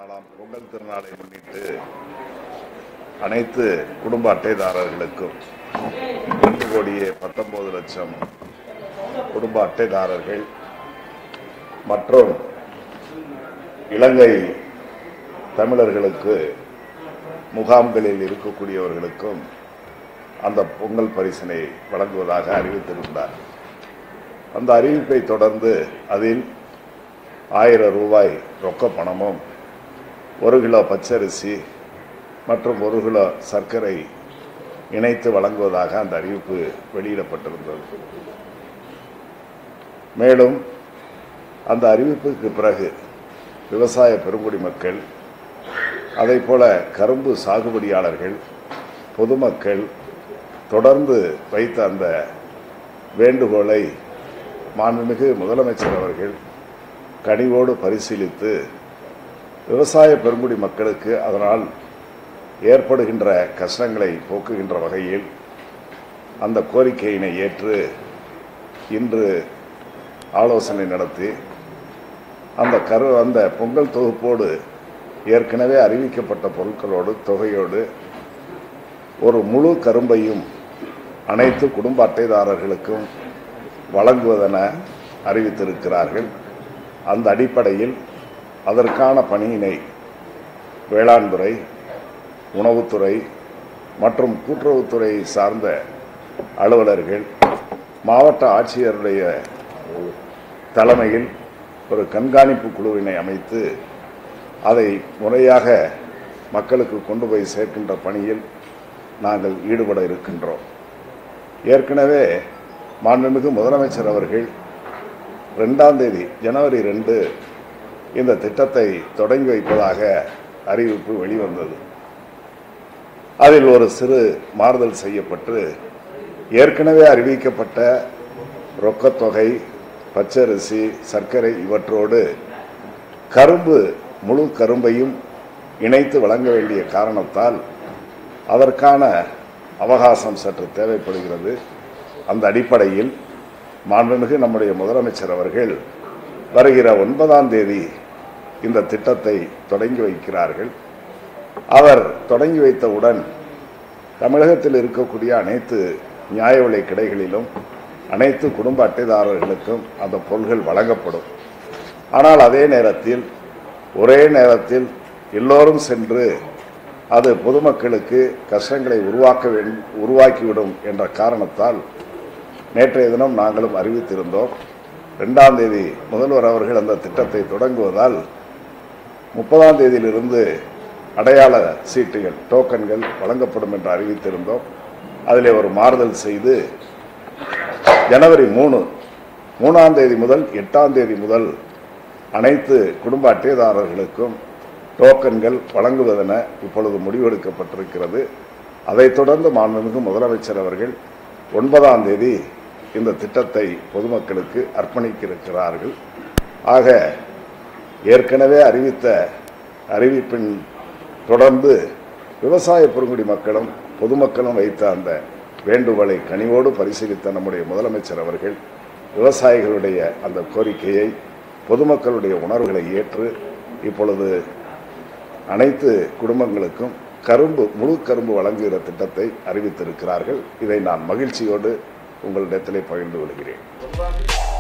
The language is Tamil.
நாளாம் பொங்கல் திருநாளை முன்னிட்டு அனைத்து குடும்ப அட்டைதாரர்களுக்கும் ரெண்டு கோடியே பத்தொன்பது லட்சம் குடும்ப அட்டைதாரர்கள் மற்றும் இலங்கை தமிழர்களுக்கு முகாம்களில் இருக்கக்கூடியவர்களுக்கும் அந்த பொங்கல் பரிசினை வழங்குவதாக அறிவித்திருந்தார் அந்த அறிவிப்பை தொடர்ந்து அதில் ஆயிரம் ரூபாய் ரொக்க பணமும் ஒரு கிலோ பச்சரிசி மற்றும் ஒரு கிலோ சர்க்கரை இணைத்து வழங்குவதாக அந்த அறிவிப்பு வெளியிடப்பட்டிருந்தது மேலும் அந்த அறிவிப்புக்கு பிறகு விவசாய பெருங்குடி மக்கள் அதை போல கரும்பு சாகுபடியாளர்கள் பொதுமக்கள் தொடர்ந்து வைத்த அந்த வேண்டுகோளை மாண்புமிகு முதலமைச்சர் அவர்கள் கனிவோடு பரிசீலித்து விவசாய பெருங்குடி மக்களுக்கு அதனால் ஏற்படுகின்ற கஷ்டங்களை போக்குகின்ற வகையில் அந்த கோரிக்கையினை ஏற்று இன்று ஆலோசனை நடத்தி அந்த கரு அந்த பொங்கல் தொகுப்போடு ஏற்கனவே அறிவிக்கப்பட்ட பொருட்களோடு தொகையோடு ஒரு முழு கரும்பையும் அனைத்து குடும்ப அட்டைதாரர்களுக்கும் வழங்குவதென அறிவித்திருக்கிறார்கள் அந்த அடிப்படையில் அதற்கான பணியினை வேளாண் துறை உணவுத்துறை மற்றும் கூட்டுறவுத்துறை சார்ந்த அலுவலர்கள் மாவட்ட ஆட்சியருடைய தலைமையில் ஒரு கண்காணிப்பு குழுவினை அமைத்து அதை முறையாக மக்களுக்கு கொண்டு போய் சேர்க்கின்ற பணியில் நாங்கள் ஈடுபட இருக்கின்றோம் ஏற்கனவே மாண்புமிகு முதலமைச்சர் அவர்கள் ரெண்டாம் தேதி ஜனவரி ரெண்டு இந்த திட்டத்தை தொடங்கி வைப்பதாக அறிவிப்பு வெளிவந்தது அதில் ஒரு சிறு மாறுதல் செய்யப்பட்டு ஏற்கனவே அறிவிக்கப்பட்ட ரொக்கத்தொகை பச்சரிசி சர்க்கரை இவற்றோடு கரும்பு முழு கரும்பையும் இணைத்து வழங்க வேண்டிய காரணத்தால் அதற்கான அவகாசம் சற்று தேவைப்படுகிறது அந்த அடிப்படையில் மாண்புமிகு நம்முடைய முதலமைச்சர் அவர்கள் வருகிற ஒன்பதாம் தேதி இந்த திட்டத்தை தொடங்கி வைக்கிறார்கள் அவர் தொடங்கி வைத்தவுடன் தமிழகத்தில் இருக்கக்கூடிய அனைத்து நியாய விலை கடைகளிலும் அனைத்து குடும்ப அட்டைதாரர்களுக்கும் அந்த பொருள்கள் வழங்கப்படும் ஆனால் அதே நேரத்தில் ஒரே நேரத்தில் எல்லோரும் சென்று அது பொதுமக்களுக்கு கஷ்டங்களை உருவாக்க வேண்டும் உருவாக்கிவிடும் என்ற காரணத்தால் நேற்றைய தினம் நாங்களும் அறிவித்திருந்தோம் ரெண்டாம் தேதி முதல்வர் அவர்கள் அந்த திட்டத்தை தொடங்குவதால் முப்பதாம் தேதியிலிருந்து அடையாள சீட்டுகள் டோக்கன்கள் வழங்கப்படும் என்று அறிவித்திருந்தோம் அதிலே ஒரு மாறுதல் செய்து ஜனவரி மூணு மூணாம் தேதி முதல் எட்டாம் தேதி முதல் அனைத்து குடும்ப அட்டைதாரர்களுக்கும் டோக்கன்கள் வழங்குவதென இப்பொழுது முடிவெடுக்கப்பட்டிருக்கிறது அதைத் தொடர்ந்து மாண்புமிகு முதலமைச்சர் அவர்கள் ஒன்பதாம் தேதி இந்த திட்டத்தை பொதுமக்களுக்கு அர்ப்பணிக்க இருக்கிறார்கள் ஆக ஏற்கனவே அறிவித்த அறிவிப்பின் தொடர்ந்து விவசாய பெருங்குடி மக்களும் பொதுமக்களும் வைத்த அந்த வேண்டுகோளை கனிவோடு பரிசீலித்த நம்முடைய முதலமைச்சர் அவர்கள் விவசாயிகளுடைய அந்த கோரிக்கையை பொதுமக்களுடைய உணர்வுகளை ஏற்று இப்பொழுது அனைத்து குடும்பங்களுக்கும் கரும்பு முழு கரும்பு வழங்குகிற திட்டத்தை அறிவித்திருக்கிறார்கள் இதை நான் மகிழ்ச்சியோடு உங்களிடத்திலே பகிர்ந்து கொள்கிறேன்